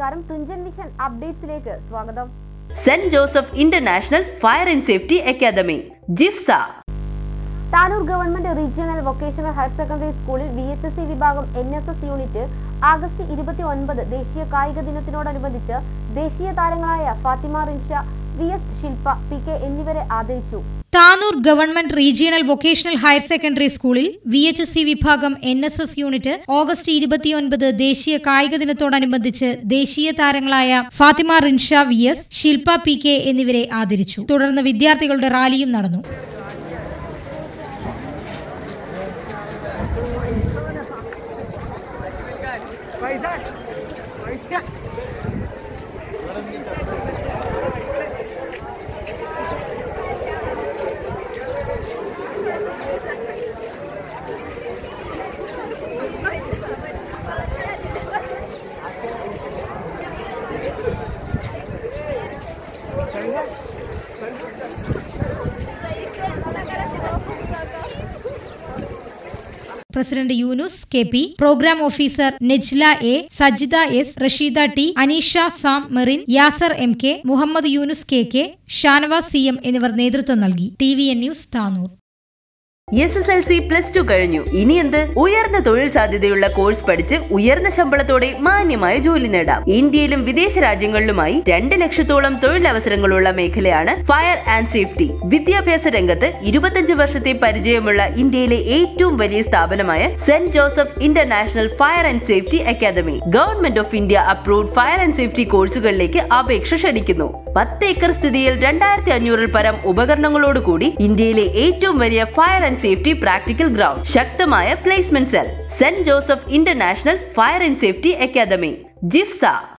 നമസ്കാരം തുഞ്ചൻ വിഷൻ അപ്ഡേറ്റ്സിലേക്ക് സ്വാഗതം saint Joseph international fire and safety academy JIFSA Tanur government regional vocational higher secondary സ്കൂളിൽ V H S C വിഭാഗം N S S unit August ഇരുപത്തി ഒൻപത് ദേശീയ കായിക ദിനത്തിനോടനുബന്ധിച്ച് ദേശീയ താരങ്ങളായ Fathima Rinsha V S Shilpa P K എന്നിവരെ ആദരിച്ചു Tanur government regional vocational higher secondary സ്കൂളിൽ വി എച്ച് എസ് സി വിഭാഗം N S S unit August ഇരുപത്തിയൊൻപത് ദേശീയ കായിക ദിനത്തോടനുബന്ധിച്ച് ദേശീയ താരങ്ങളായ Fathima Rinsha V S Shilpa P K എന്നിവരെ ആദരിച്ചു തുടർന്ന് വിദ്യാർത്ഥികളുടെ റാലിയും നടന്നു president Yunus K P programme officer Nejla A Sajida S Rasheeda T Aneesha Sam Merin Yasar M K Muhammad Yunus K K Shanavas C M എന്നിവർ നേതൃത്വം നൽകി T V N news Tanur S S L C plus two കഴിഞ്ഞു ഇനി എന്ത് ഉയർന്ന തൊഴിൽ സാധ്യതയുള്ള കോഴ്സ് പഠിച്ച് ഉയർന്ന ശമ്പളത്തോടെ മാന്യമായ ജോലി നേടാം ഇന്ത്യയിലും വിദേശ രാജ്യങ്ങളിലുമായി രണ്ട് ലക്ഷത്തോളം തൊഴിലവസരങ്ങളുള്ള മേഖലയാണ് ഫയർ ആൻഡ് സേഫ്റ്റി വിദ്യാഭ്യാസ രംഗത്ത് ഇരുപത്തഞ്ച് വർഷത്തെ പരിചയമുള്ള ഇന്ത്യയിലെ ഏറ്റവും വലിയ സ്ഥാപനമായ saint Joseph international fire and safety academy government of India approved fire and safety കോഴ്സുകളിലേക്ക് അപേക്ഷ ക്ഷണിക്കുന്നു പത്ത് ഏക്കർ സ്ഥിതിയിൽ രണ്ടായിരത്തി അഞ്ഞൂറിൽ പരം ഉപകരണങ്ങളോടുകൂടി ഇന്ത്യയിലെ ഏറ്റവും വലിയ fire and safety practical ground ശക്തമായ placement cell saint Joseph international fire and safety academy ജിഫ്സ